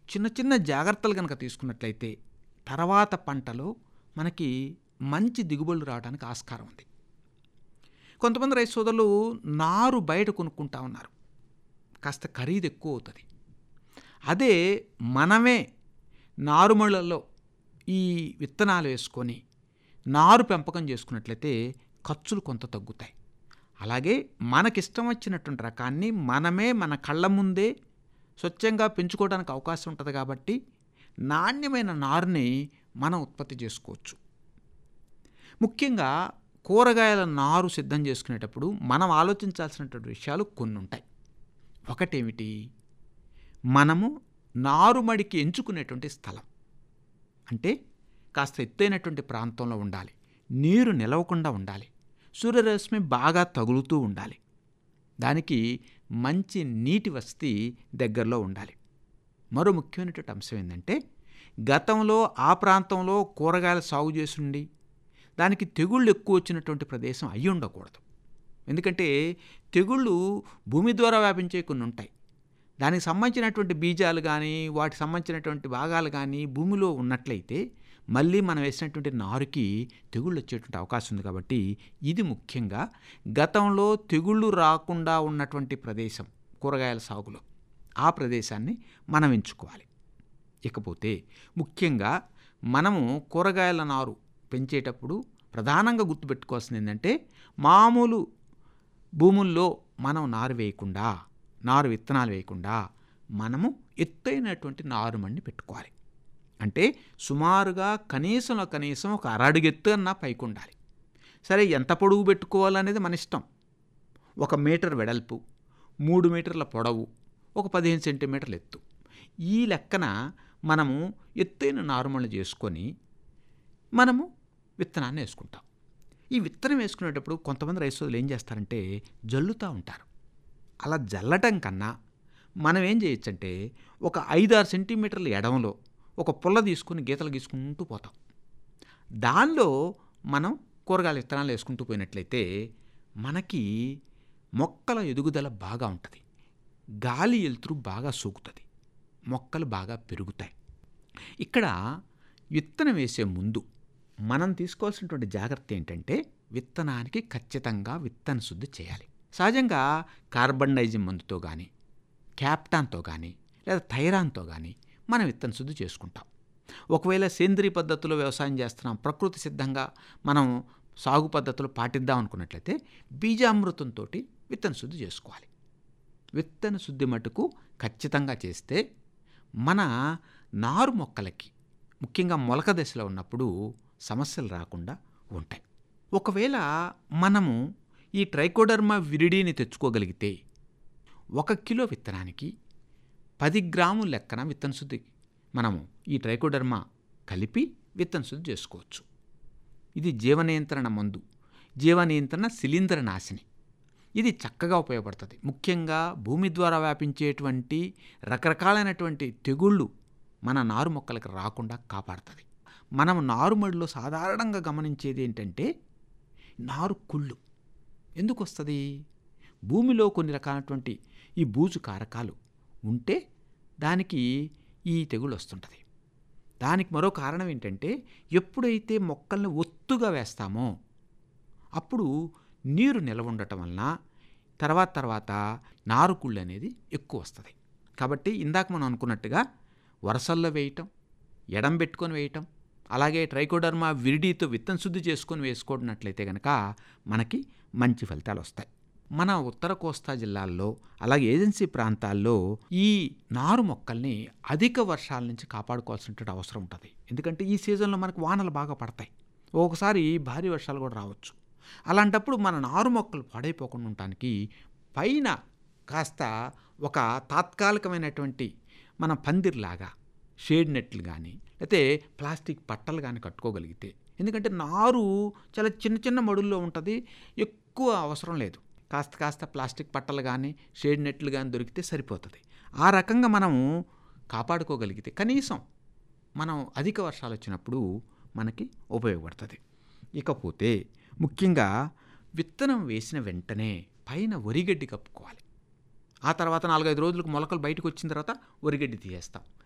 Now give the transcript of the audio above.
చిన్న చిన్న జాగ్రత్తలు కనుక తీసుకున్నట్లయితే తర్వాత పంటలో మనకి మంచి దిగుబడులు రావడానికి ఆస్కారం ఉంది కొంతమంది రైతు సోదరులు నారు బయట కొనుక్కుంటా ఉన్నారు కాస్త ఖరీదు ఎక్కువ అవుతుంది అదే మనమే నారుమళ్ళల్లో ఈ విత్తనాలు వేసుకొని నారు పెంపకం చేసుకున్నట్లయితే ఖర్చులు కొంత తగ్గుతాయి అలాగే మనకిష్టం వచ్చినటువంటి రకాన్ని మనమే మన కళ్ళ ముందే స్వచ్ఛంగా పెంచుకోవడానికి అవకాశం ఉంటుంది కాబట్టి నాణ్యమైన నారుని మనం ఉత్పత్తి చేసుకోవచ్చు ముఖ్యంగా కూరగాయల నారు సిద్ధం చేసుకునేటప్పుడు మనం ఆలోచించాల్సినటువంటి విషయాలు కొన్ని ఉంటాయి ఒకటేమిటి మనము నారుమడికి ఎంచుకునేటువంటి స్థలం అంటే కాస్త ఎత్తైనటువంటి ప్రాంతంలో ఉండాలి నీరు నిలవకుండా ఉండాలి సూర్యరశ్మి బాగా తగులుతూ ఉండాలి దానికి మంచి నీటి వసతి దగ్గరలో ఉండాలి మరో ముఖ్యమైనటువంటి అంశం ఏంటంటే గతంలో ఆ ప్రాంతంలో కూరగాయలు సాగు చేసుండి దానికి తెగుళ్ళు ఎక్కువ వచ్చినటువంటి ప్రదేశం అయి ఉండకూడదు ఎందుకంటే తెగుళ్ళు భూమి ద్వారా వ్యాపించే కొన్ని ఉంటాయి దానికి సంబంధించినటువంటి బీజాలు కానీ వాటికి సంబంధించినటువంటి భాగాలు కానీ భూమిలో ఉన్నట్లయితే మళ్ళీ మనం వేసినటువంటి నారుకి తెగుళ్ళు వచ్చేటువంటి అవకాశం ఉంది కాబట్టి ఇది ముఖ్యంగా గతంలో తెగుళ్ళు రాకుండా ఉన్నటువంటి ప్రదేశం కూరగాయల సాగులో ఆ ప్రదేశాన్ని మనం ఎంచుకోవాలి ఇకపోతే ముఖ్యంగా మనము కూరగాయల నారు పెంచేటప్పుడు ప్రధానంగా గుర్తుపెట్టుకోవాల్సింది ఏంటంటే మామూలు భూముల్లో మనం నారు వేయకుండా నారు విత్తనాలు వేయకుండా మనము ఎత్తైనటువంటి నారుమడిని పెట్టుకోవాలి అంటే సుమారుగా కనీసంలో కనీసం ఒక అరడుగెత్తు అన్న పైకి ఉండాలి సరే ఎంత పొడుగు పెట్టుకోవాలనేది మన ఇష్టం ఒక మీటర్ వెడల్పు మూడు మీటర్ల పొడవు ఒక పదిహేను సెంటీమీటర్ల ఎత్తు ఈ లెక్కన మనము ఎత్తైన నారుమళ్ళు చేసుకొని మనము విత్తనాన్ని వేసుకుంటాం ఈ విత్తనం వేసుకునేటప్పుడు కొంతమంది రైతు సోదరులు ఏం చేస్తారంటే జల్లుతూ ఉంటారు అలా జల్లటం కన్నా మనం ఏం చేయొచ్చంటే ఒక ఐదారు సెంటీమీటర్ల ఎడంలో ఒక పుల్ల తీసుకుని గీతలు గీసుకుంటూ పోతాం దానిలో మనం కూరగాయల విత్తనాలు వేసుకుంటూ పోయినట్లయితే మనకి మొక్కల ఎదుగుదల బాగా ఉంటుంది గాలి వెలుతురు బాగా సోకుతుంది మొక్కలు బాగా పెరుగుతాయి ఇక్కడ విత్తనం వేసే ముందు మనం తీసుకోవాల్సినటువంటి జాగ్రత్త ఏంటంటే విత్తనానికి ఖచ్చితంగా విత్తన శుద్ధి చేయాలి సహజంగా కార్బన్ డైజిమ్ మందుతో కానీ క్యాప్టాన్తో కానీ లేదా థైరాన్తో కానీ మనం విత్తన శుద్ధి చేసుకుంటాం ఒకవేళ సేంద్రియ పద్ధతిలో వ్యవసాయం చేస్తున్నాం ప్రకృతి సిద్ధంగా మనం సాగు పద్ధతులు పాటిద్దాం అనుకున్నట్లయితే బీజామృతంతో విత్తన శుద్ధి చేసుకోవాలి విత్తన శుద్ధి మటుకు ఖచ్చితంగా చేస్తే మన నారు మొక్కలకి ముఖ్యంగా మొలక దశలో ఉన్నప్పుడు సమస్యలు రాకుండా ఉంటాయి ఒకవేళ మనము ఈ ట్రైకోడర్మా విరిడీని తెచ్చుకోగలిగితే ఒక కిలో విత్తనానికి పది గ్రాముల లెక్కన విత్తన శుద్ధి మనము ఈ ట్రైకోడర్మా కలిపి విత్తన శుద్ధి చేసుకోవచ్చు ఇది జీవ నియంత్రణ మందు జీవ నియంత్రణ శిలీంద్ర నాశిని ఇది చక్కగా ఉపయోగపడుతుంది ముఖ్యంగా భూమి ద్వారా వ్యాపించేటువంటి రకరకాలైనటువంటి తెగుళ్ళు మన నారు మొక్కలకు రాకుండా కాపాడుతుంది మనం నారుమడిలో సాధారణంగా గమనించేది ఏంటంటే నారు కుళ్ళు ఎందుకు వస్తుంది భూమిలో కొన్ని రకాలైనటువంటి ఈ బూజు కారకాలు ఉంటే దానికి ఈ తెగులు వస్తుంటుంది దానికి మరో కారణం ఏంటంటే ఎప్పుడైతే మొక్కల్ని ఒత్తుగా వేస్తామో అప్పుడు నీరు నిలవ ఉండటం వలన తర్వాత తర్వాత నారుకుళ్ళు అనేది ఎక్కువ వస్తుంది కాబట్టి ఇందాక మనం అనుకున్నట్టుగా వరసల్లో వేయటం ఎడం పెట్టుకొని వేయటం అలాగే ట్రైకోడర్మా విరిడీతో విత్తన శుద్ధి చేసుకొని వేసుకున్నట్లయితే కనుక మనకి మంచి ఫలితాలు వస్తాయి మన ఉత్తర కోస్తా జిల్లాల్లో అలాగే ఏజెన్సీ ప్రాంతాల్లో ఈ నారు మొక్కల్ని అధిక వర్షాల నుంచి కాపాడుకోవాల్సినటువంటి అవసరం ఉంటుంది ఎందుకంటే ఈ సీజన్లో మనకు వానలు బాగా పడతాయి ఒకసారి భారీ వర్షాలు కూడా రావచ్చు అలాంటప్పుడు మన నారు మొక్కలు పాడైపోకుండా ఉండటానికి పైన కాస్త ఒక తాత్కాలికమైనటువంటి మన పందిర్లాగా షేడ్ నెట్లు కానీ లేకపోతే ప్లాస్టిక్ పట్టలు కానీ కట్టుకోగలిగితే ఎందుకంటే నారు చాలా చిన్న చిన్న మడుల్లో ఉంటుంది ఎక్కువ అవసరం లేదు కాస్త కాస్త ప్లాస్టిక్ పట్టలు కానీ షేడ్ నెట్లు కానీ దొరికితే సరిపోతుంది ఆ రకంగా మనము కాపాడుకోగలిగితే కనీసం మనం అధిక వర్షాలు వచ్చినప్పుడు మనకి ఉపయోగపడుతుంది ఇకపోతే ముఖ్యంగా విత్తనం వేసిన వెంటనే పైన వరిగడ్డి కప్పుకోవాలి ఆ తర్వాత నాలుగైదు రోజులకు మొలకలు బయటకు వచ్చిన తర్వాత వరిగడ్డి తీసేస్తాం